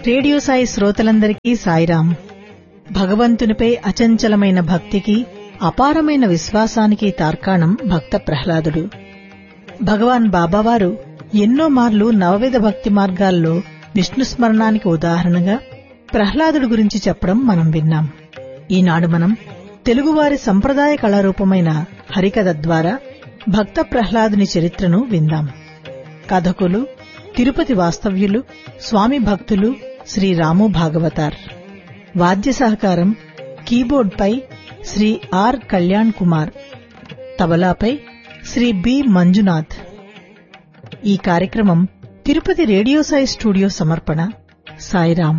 radio Sai శ్రోతలందరికీ సాయిరాం భగవంతునిపై అచంచలమైన భక్తికి అపారమైన విశ్వాసానికి తార్కాణం భక్త ప్రహ్లాదుడు భగవాన్ బాబావారు ఎన్నో మార్లు నవవిధ భక్తి మార్గాల్లో విష్ణు స్మరణానికి ఉదాహరణగా ప్రహ్లాదుడు గురించి చెప్పడం మనం విన్నాం ఈనాడు మనం తెలుగువారి సంప్రదాయ కళారూపమైన హరికథ ద్వారా భక్త ప్రహ్లాదుని చరిత్రను విందాం కథకులు తిరుపతి వాస్తవ్యులు స్వామి భక్తులు శ్రీ రాము భాగవతార్ వాద్య సహకారం కీబోర్డ్పై శ్రీ ఆర్ కళ్యాణ్ కుమార్ తబలాపై శ్రీ బి మంజునాథ్ ఈ కార్యక్రమం తిరుపతి రేడియో సాయి స్టూడియో సమర్పణ సాయిరాం